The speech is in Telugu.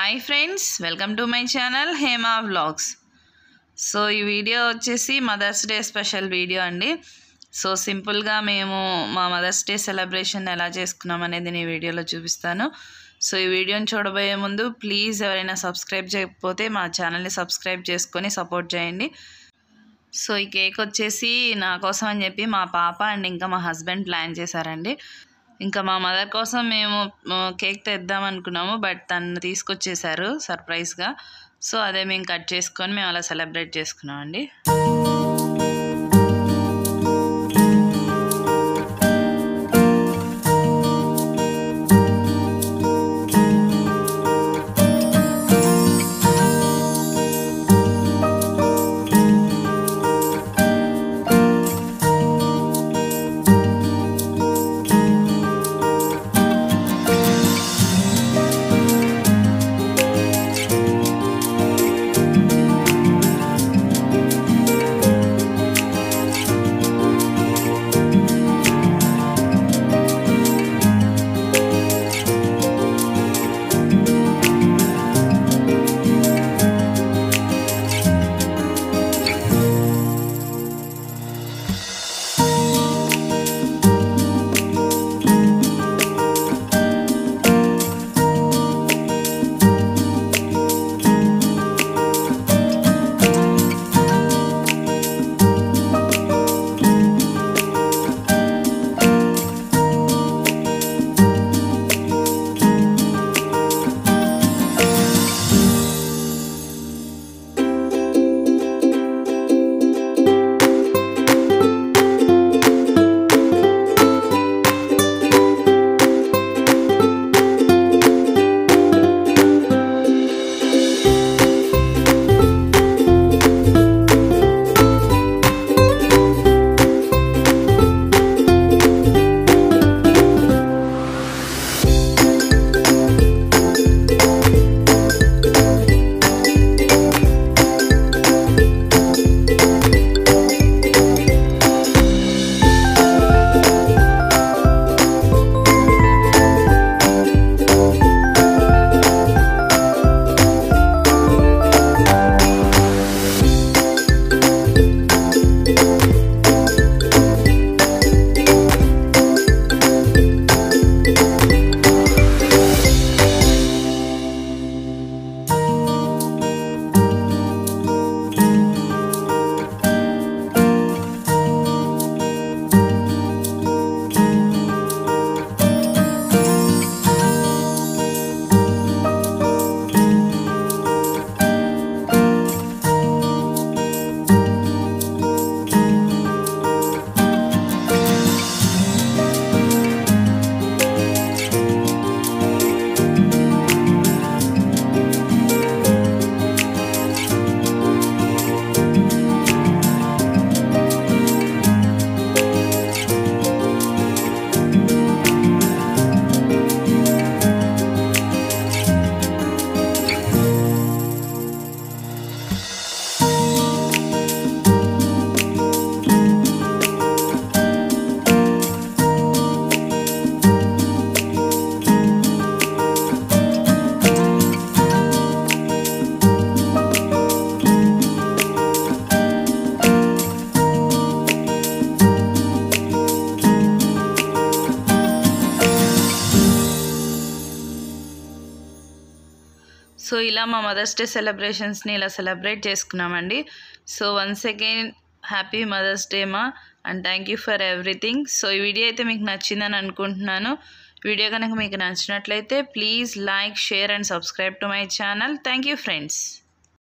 hi friends welcome to my channel Hema vlogs so ఈ వీడియో వచ్చేసి మదర్స్ డే స్పెషల్ వీడియో అండి సో సింపుల్గా మేము మా మదర్స్ డే సెలబ్రేషన్ ఎలా చేసుకున్నాం అనేది నేను ఈ వీడియోలో చూపిస్తాను సో ఈ వీడియోని చూడబోయే ముందు ప్లీజ్ ఎవరైనా సబ్స్క్రైబ్ చేయకపోతే మా ఛానల్ని సబ్స్క్రైబ్ చేసుకొని సపోర్ట్ చేయండి సో ఈ కేక్ వచ్చేసి నా కోసం అని చెప్పి మా పాప అండ్ ఇంకా మా హస్బెండ్ ప్లాన్ చేశారండి ఇంకా మా మదర్ కోసం మేము ఆ, కేక్ తెద్దాం అనుకున్నాము బట్ తను తీసుకొచ్చేసారు సర్ప్రైజ్గా సో అదే మేము కట్ చేసుకొని మేము అలా సెలబ్రేట్ చేసుకున్నాం అండి సో ఇలా మా మదర్స్ డే సెలబ్రేషన్స్ని ఇలా సెలబ్రేట్ చేసుకున్నామండి so once again happy mother's day మా and thank you for everything so ఈ వీడియో అయితే మీకు నచ్చిందని అనుకుంటున్నాను వీడియో కనుక మీకు నచ్చినట్లయితే please like share and subscribe to my channel thank you friends